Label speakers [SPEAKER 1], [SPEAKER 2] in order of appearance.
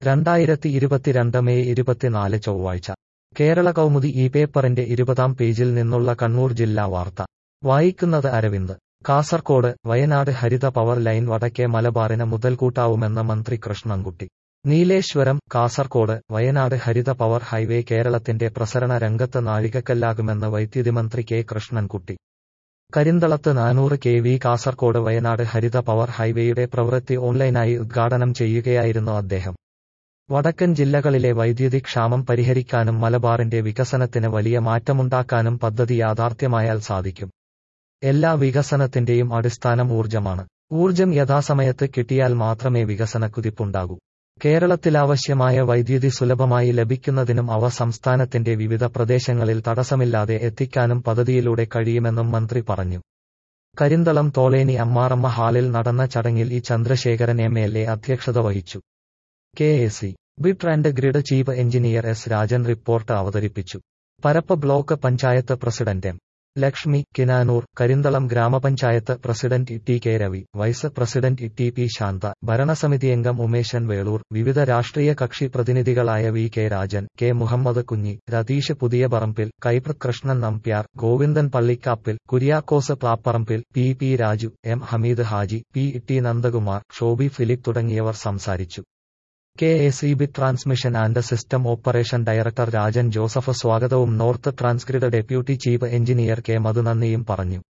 [SPEAKER 1] രണ്ടായിരത്തി ഇരുപത്തിരണ്ട് മെയ് ഇരുപത്തിനാല് ചൊവ്വാഴ്ച കേരള കൗമുദി ഈ പേപ്പറിന്റെ ഇരുപതാം പേജിൽ നിന്നുള്ള കണ്ണൂർ ജില്ലാ വാർത്ത വായിക്കുന്നത് അരവിന്ദ് കാസർകോട് വയനാട് ഹരിത പവർ ലൈൻ വടക്കേ മലബാറിന് മുതൽക്കൂട്ടാവുമെന്ന് മന്ത്രി കൃഷ്ണൻകുട്ടി നീലേശ്വരം കാസർകോട് വയനാട് ഹരിത പവർ ഹൈവേ കേരളത്തിന്റെ പ്രസരണ രംഗത്ത് നാഴികക്കല്ലാകുമെന്ന് വൈദ്യുതി മന്ത്രി കെ കൃഷ്ണൻകുട്ടി കരിന്തളത്ത് നാനൂറ് കെ വി കാസർകോട് വയനാട് ഹരിത പവർ ഹൈവേയുടെ പ്രവൃത്തി ഓൺലൈനായി ഉദ്ഘാടനം ചെയ്യുകയായിരുന്നു അദ്ദേഹം വടക്കൻ ജില്ലകളിലെ വൈദ്യുതി ക്ഷാമം പരിഹരിക്കാനും മലബാറിന്റെ വികസനത്തിന് വലിയ മാറ്റമുണ്ടാക്കാനും പദ്ധതി യാഥാർത്ഥ്യമായാൽ സാധിക്കും എല്ലാ വികസനത്തിന്റെയും അടിസ്ഥാനം ഊർജമാണ് ഊർജം യഥാസമയത്ത് കിട്ടിയാൽ മാത്രമേ വികസന കുതിപ്പുണ്ടാകൂ കേരളത്തിലാവശ്യമായ വൈദ്യുതി സുലഭമായി ലഭിക്കുന്നതിനും അവ സംസ്ഥാനത്തിന്റെ വിവിധ പ്രദേശങ്ങളിൽ തടസ്സമില്ലാതെ എത്തിക്കാനും പദ്ധതിയിലൂടെ കഴിയുമെന്നും മന്ത്രി പറഞ്ഞു കരിന്തളം തോളേനി അമ്മാറമ്മ ഹാളിൽ നടന്ന ചടങ്ങിൽ E Chandrasekharan M L A അധ്യക്ഷത വഹിച്ചു കെ എ സി ബിറ്റ് and grid chief engineer S Rajan report അവതരിപ്പിച്ചു Parappa block panchayat president M Lakshmi Kinanur Karinthalam ഗ്രാമപഞ്ചായത്ത് president T K Ravi vice president T P Shantha ഭരണസമിതി അംഗം ഉമേശൻ വേളൂർ വിവിധ രാഷ്ട്രീയ കക്ഷി പ്രതിനിധികളായ V K Rajan K Muhammad Kunhi Ratheesh Puthiyaparambil Kaipra Krishnan Nambiar Govindan Pallikkappil Kuriakose Plapparambil P P Raju M Hameed Haji P T Nandakumar Shobi Philip തുടങ്ങിയവർ സംസാരിച്ചു K A C B transmission and system operation director Rajan Joseph സ്വാഗതവും north transgrid deputy chief engineer K Madhu നന്ദിയും പറഞ്ഞു